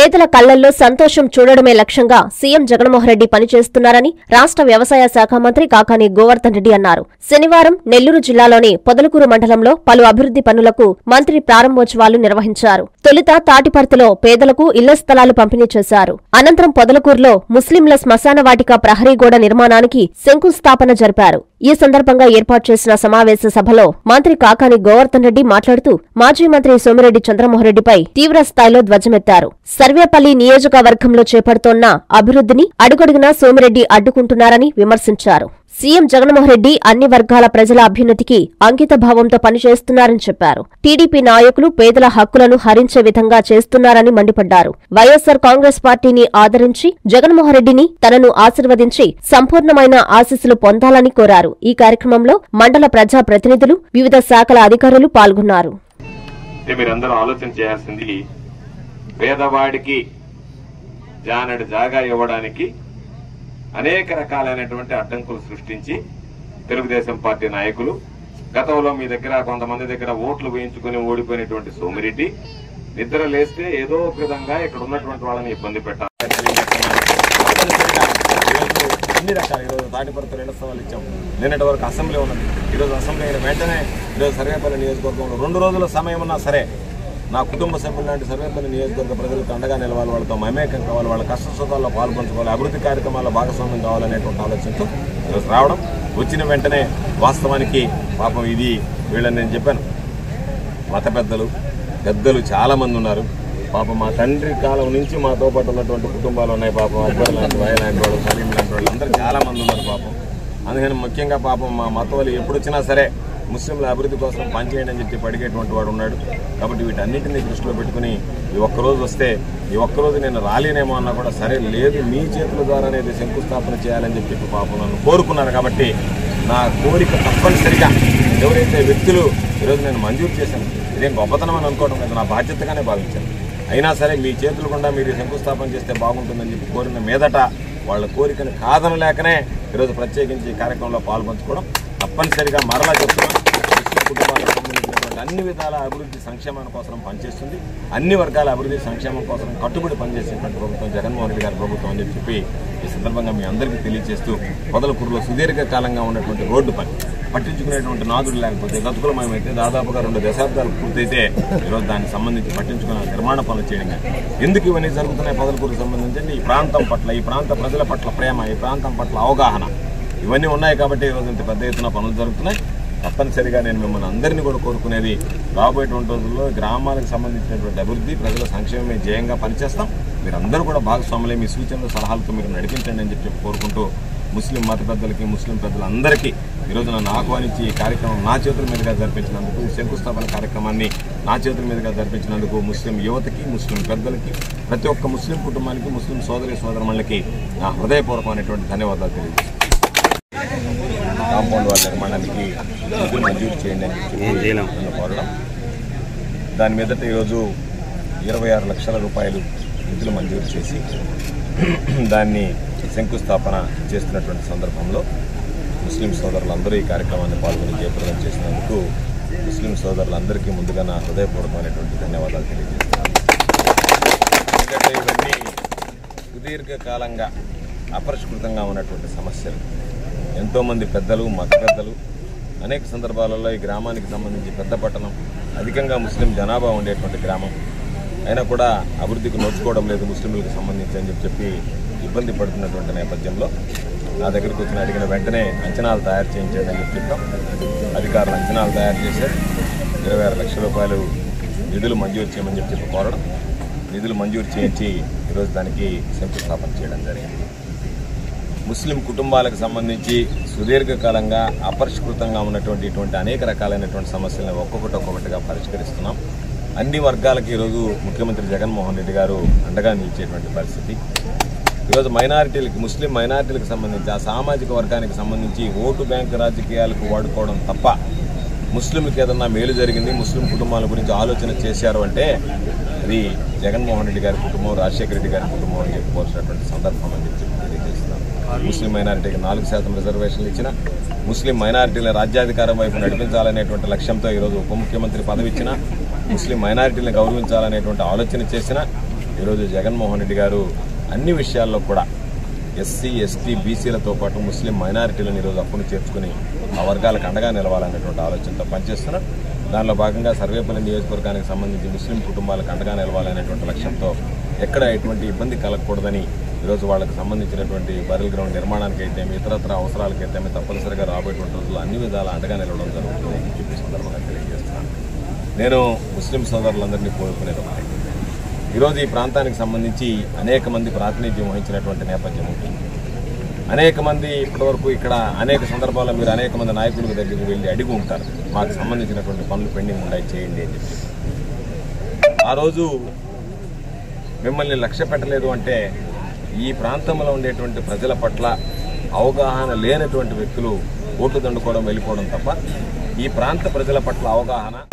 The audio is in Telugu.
పేదల కళ్లల్లో సంతోషం చూడడమే లక్ష్యంగా సీఎం జగన్మోహన్ రెడ్డి పనిచేస్తున్నారని రాష్ట్ర వ్యవసాయ శాఖ మంత్రి కాకాని గోవర్ధన్ రెడ్డి అన్నారు శనివారం నెల్లూరు జిల్లాలోని పొదలకూరు మండలంలో పలు అభివృద్ది పనులకు మంత్రి ప్రారంభోత్సవాలు నిర్వహించారు తొలుత తాటిపర్తిలో పేదలకు ఇళ్ల స్థలాలు పంపిణీ చేశారు అనంతరం పొదలకూరులో ముస్లింల శ్మశాన వాటిక ప్రహరీ గోడ నిర్మాణానికి శంకుస్థాపన జరిపారు ఈ సందర్భంగా ఏర్పాటు చేసిన సమావేశ సభలో మంత్రి కాకాని గోవర్ధన్ రెడ్డి మాట్లాడుతూ మాజీ మంత్రి సోమిరెడ్డి చంద్రమోహన్ రెడ్డిపై తీవ్ర స్థాయిలో ధ్వజమెత్తారు సర్వేపల్లి నియోజకవర్గంలో చేపడుతోన్న అభివృద్ధిని అడుగడుగునా సోమిరెడ్డి అడ్డుకుంటున్నారని విమర్శించారు సీఎం జగన్మోహన్ రెడ్డి అన్ని వర్గాల ప్రజల అభ్యున్నతికి అంకిత భావంతో పనిచేస్తున్నారని చెప్పారు టీడీపీ నాయకులు పేదల హక్కులను హరించే విధంగా చేస్తున్నారని మండిపడ్డారు వైఎస్సార్ కాంగ్రెస్ పార్టీని ఆదరించి జగన్మోహన్ రెడ్డిని తనను ఆశీర్వదించి సంపూర్ణమైన ఆశీస్సులు పొందాలని కోరారు ఈ కార్యక్రమంలో మండల ప్రజా ప్రతినిధులు వివిధ శాఖల అధికారులు పాల్గొన్నారు అంటే మీరందరూ ఆలోచన చేయాల్సింది పేదవాడికి జానడి జాగా ఇవ్వడానికి అనేక రకాలైనటువంటి అడ్డంకులు సృష్టించి తెలుగుదేశం పార్టీ నాయకులు గతంలో మీ దగ్గర కొంతమంది దగ్గర ఓట్లు వేయించుకుని ఓడిపోయినటువంటి సోమిరెడ్డి నిద్ర లేస్తే ఏదో ఒక విధంగా ఇక్కడ ఉన్నటువంటి వాళ్ళని ఇబ్బంది పెట్టాలి ఈరోజు అన్ని రకాల ఈరోజు తాటిపర్తి రెండు స్థలాలు ఇచ్చాం నిన్నటి వరకు అసెంబ్లీ ఉన్నది ఈరోజు అసెంబ్లీ అయిన వెంటనే ఈరోజు సర్వేపల్లి నియోజకవర్గంలో రెండు రోజుల సమయం ఉన్నా సరే నా కుటుంబ సభ్యులు లాంటి సర్వేపల్లి నియోజకవర్గ ప్రజలకు అండగా నిలవాలి వాళ్ళతో మమేకం కావాలి వాళ్ళ కష్ట సుఖాల్లో పాల్పంచుకోవాలి అభివృద్ధి కార్యక్రమాల్లో భాగస్వామ్యం కావాలనేటువంటి ఆలోచనతో ఈరోజు రావడం వచ్చిన వెంటనే వాస్తవానికి పాపం ఇది వీళ్ళని నేను చెప్పాను మత పెద్దలు పెద్దలు చాలా మంది ఉన్నారు పాపం మా తండ్రి కాలం నుంచి మాతో పాటు ఉన్నటువంటి కుటుంబాలు ఉన్నాయి పాపం అక్బర్ లాంటి వాయి లాంటి వాళ్ళు సలీం లాంటి వాళ్ళు అందరూ చాలా మంది ఉన్నారు పాపం అందుకని ముఖ్యంగా పాపం మా మత వాళ్ళు ఎప్పుడు వచ్చినా సరే ముస్లింల అభివృద్ధి కోసం పనిచేయండి అని చెప్పి అడిగేటువంటి వాడు ఉన్నాడు కాబట్టి వీటన్నిటిని దృష్టిలో పెట్టుకుని ఈ ఒక్కరోజు వస్తే ఈ ఒక్కరోజు నేను రాలేనేమో అన్నా కూడా సరే లేదు మీ చేతుల ద్వారానే ఇది శంకుస్థాపన చేయాలని చెప్పి పాపం నన్ను కోరుకున్నారు కాబట్టి నా కోరిక తప్పనిసరిగా ఎవరైతే వ్యక్తులు ఈరోజు నేను మంజూరు చేశాను ఇదేం గొప్పతనం అని అనుకోవడం లేదు నా బాధ్యతగానే భావించాను అయినా సరే మీ చేతుల గుండా మీరు శంకుస్థాపన చేస్తే బాగుంటుందని చెప్పి కోరిన మీదట వాళ్ళ కోరికను కాదనలేకనే ఈరోజు ప్రత్యేకించి ఈ కార్యక్రమంలో పాల్పంచుకోవడం తప్పనిసరిగా మరలా చెప్తున్నాం ముస్లిం కుటుంబాలకు సంబంధించినటువంటి అన్ని విధాల అభివృద్ధి సంక్షేమం కోసం పనిచేస్తుంది అన్ని వర్గాల అభివృద్ధి సంక్షేమం కోసం కట్టుబడి పనిచేసేటువంటి ప్రభుత్వం జగన్మోహన్ రెడ్డి గారి ప్రభుత్వం అని చెప్పి ఈ సందర్భంగా మీ అందరికీ తెలియజేస్తూ పొదలకూరులో సుదీర్ఘ కాలంగా ఉన్నటువంటి రోడ్డు పని పట్టించుకునేటువంటి నాదుడు లేకపోతే గతుకులమయమైతే దాదాపుగా రెండు దశాబ్దాలు పూర్తయితే ఈరోజు దానికి సంబంధించి పట్టించుకున్న నిర్మాణ పనులు చేయడం కానీ ఎందుకు ఇవన్నీ జరుగుతున్నాయి పొదలకూరుకు సంబంధించి అంటే ఈ ప్రాంతం పట్ల ఈ ప్రాంత ప్రజల పట్ల ప్రేమ ఈ ప్రాంతం పట్ల అవగాహన ఇవన్నీ ఉన్నాయి కాబట్టి ఈరోజు ఇంత పెద్ద ఎత్తున పనులు జరుగుతున్నాయి తప్పనిసరిగా నేను మిమ్మల్ని అందరినీ కూడా కోరుకునేది రాబోయేటువంటి రోజుల్లో గ్రామాలకు సంబంధించినటువంటి అభివృద్ధి ప్రజల సంక్షేమమే ధ్యేయంగా పనిచేస్తాం మీరందరూ కూడా భాగస్వాములే మీ సూచనలు సలహాలతో మీరు నడిపించండి అని చెప్పి కోరుకుంటూ ముస్లిం మత పెద్దలకి ముస్లిం పెద్దలందరికీ ఈరోజు నన్ను ఆహ్వానించి ఈ కార్యక్రమం నా చేతుల మీదుగా జరిపించినందుకు ఈ శంకుస్థాపన కార్యక్రమాన్ని నా చేతుల మీదుగా జరిపించినందుకు ముస్లిం యువతకి ముస్లిం పెద్దలకి ప్రతి ఒక్క ముస్లిం కుటుంబానికి ముస్లిం సోదరి సోదరుమణులకి నా హృదయపూర్వకమైనటువంటి ధన్యవాదాలు తెలియజేస్తాను కాంపౌండ్ వాల్ నిర్మాణానికి నిధులు మంజూరు చేయండి అని చెప్పి నన్ను కోరడం దాని మీదట ఈరోజు ఇరవై ఆరు లక్షల రూపాయలు నిధులు మంజూరు చేసి దాన్ని శంకుస్థాపన చేస్తున్నటువంటి సందర్భంలో ముస్లిం సోదరులందరూ ఈ కార్యక్రమాన్ని పాల్గొని జయప్రదం చేసినందుకు ముస్లిం సోదరులందరికీ ముందుగా నా హృదయపూర్వకమైనటువంటి ధన్యవాదాలు తెలియజేస్తున్నాను ఎందుకంటే ఇవన్నీ సుదీర్ఘకాలంగా అపరిష్కృతంగా ఉన్నటువంటి సమస్యలు ఎంతోమంది పెద్దలు మత పెద్దలు అనేక సందర్భాలలో ఈ గ్రామానికి సంబంధించి పెద్ద పట్టణం అధికంగా ముస్లిం జనాభా ఉండేటువంటి గ్రామం అయినా కూడా అభివృద్ధికి నోచుకోవడం లేదు ముస్లింలకు సంబంధించి అని చెప్పి చెప్పి ఇబ్బంది పడుతున్నటువంటి నేపథ్యంలో నా దగ్గరికి వచ్చిన అడిగిన వెంటనే అంచనాలు తయారు చేయించండి అని చెప్పి చెప్పాం అధికారులు అంచనాలు తయారు చేశారు ఇరవై ఆరు లక్షల రూపాయలు నిధులు మంజూరు చేయమని చెప్పి చెప్పి కోరడం నిధులు మంజూరు చేయించి ఈరోజు దానికి శంకుస్థాపన చేయడం జరిగింది ముస్లిం కుటుంబాలకు సంబంధించి సుదీర్ఘకాలంగా అపరిష్కృతంగా ఉన్నటువంటి ఇటువంటి అనేక రకాలైనటువంటి సమస్యలను ఒక్కొక్కటి ఒక్కొక్కటిగా పరిష్కరిస్తున్నాం అన్ని వర్గాలకు ఈరోజు ముఖ్యమంత్రి జగన్మోహన్ రెడ్డి గారు అండగా నిలిచేటువంటి పరిస్థితి ఈరోజు మైనారిటీలకి ముస్లిం మైనారిటీలకు సంబంధించి ఆ సామాజిక వర్గానికి సంబంధించి ఓటు బ్యాంక్ రాజకీయాలకు వాడుకోవడం తప్ప ముస్లింలకు ఏదన్నా మేలు జరిగింది ముస్లిం కుటుంబాల గురించి ఆలోచన చేశారు అంటే అది జగన్మోహన్ రెడ్డి గారి కుటుంబం రాజశేఖర రెడ్డి గారి కుటుంబం అని చెప్పుకోవాల్సినటువంటి సందర్భం అని చెప్పి తెలియజేస్తున్నాను ముస్లిం మైనారిటీకి నాలుగు శాతం రిజర్వేషన్లు ఇచ్చిన ముస్లిం మైనారిటీల రాజ్యాధికారం వైపు నడిపించాలనేటువంటి లక్ష్యంతో ఈరోజు ఉప ముఖ్యమంత్రి పదవి ఇచ్చిన ముస్లిం మైనారిటీలను గౌరవించాలనేటువంటి ఆలోచన చేసిన ఈరోజు జగన్మోహన్ రెడ్డి గారు అన్ని విషయాల్లో కూడా ఎస్సీ ఎస్టీ బీసీలతో పాటు ముస్లిం మైనారిటీలను ఈరోజు అప్పును చేర్చుకుని ఆ వర్గాలకు అండగా నిలవాలనేటువంటి ఆలోచనతో పనిచేస్తున్నారు దానిలో భాగంగా సర్వేపల్లి నియోజకవర్గానికి సంబంధించి ముస్లిం కుటుంబాలకు అండగా నిలవాలనేటువంటి లక్ష్యంతో ఎక్కడ ఎటువంటి ఇబ్బంది కలగకూడదని ఈరోజు వాళ్ళకి సంబంధించినటువంటి బరిల్ గ్రౌండ్ నిర్మాణానికి అయితే ఇతరత్ర అవసరాలకైతే తప్పనిసరిగా రాబోయేటువంటి రోజుల్లో అన్ని విధాల అండగా నిలవడం జరుగుతుంది అని చెప్పి సందర్భంగా తెలియజేస్తున్నాను నేను ముస్లిం సోదరులందరినీ కోరుకునేది ఒకటే ఈరోజు ఈ ప్రాంతానికి సంబంధించి అనేక మంది ప్రాతినిధ్యం వహించినటువంటి నేపథ్యం ఉంటుంది అనేక మంది ఇప్పటివరకు ఇక్కడ అనేక సందర్భాల్లో మీరు అనేక మంది నాయకుల దగ్గరికి వెళ్ళి అడిగి ఉంటారు మాకు సంబంధించినటువంటి పనులు పెండింగ్ ఉన్నాయి చేయండి అని చెప్పి ఆ రోజు మిమ్మల్ని లక్ష్య పెట్టలేదు అంటే ఈ ప్రాంతంలో ఉండేటువంటి ప్రజల పట్ల అవగాహన లేనటువంటి వ్యక్తులు ఓట్లు దండుకోవడం వెళ్ళిపోవడం తప్ప ఈ ప్రాంత ప్రజల పట్ల అవగాహన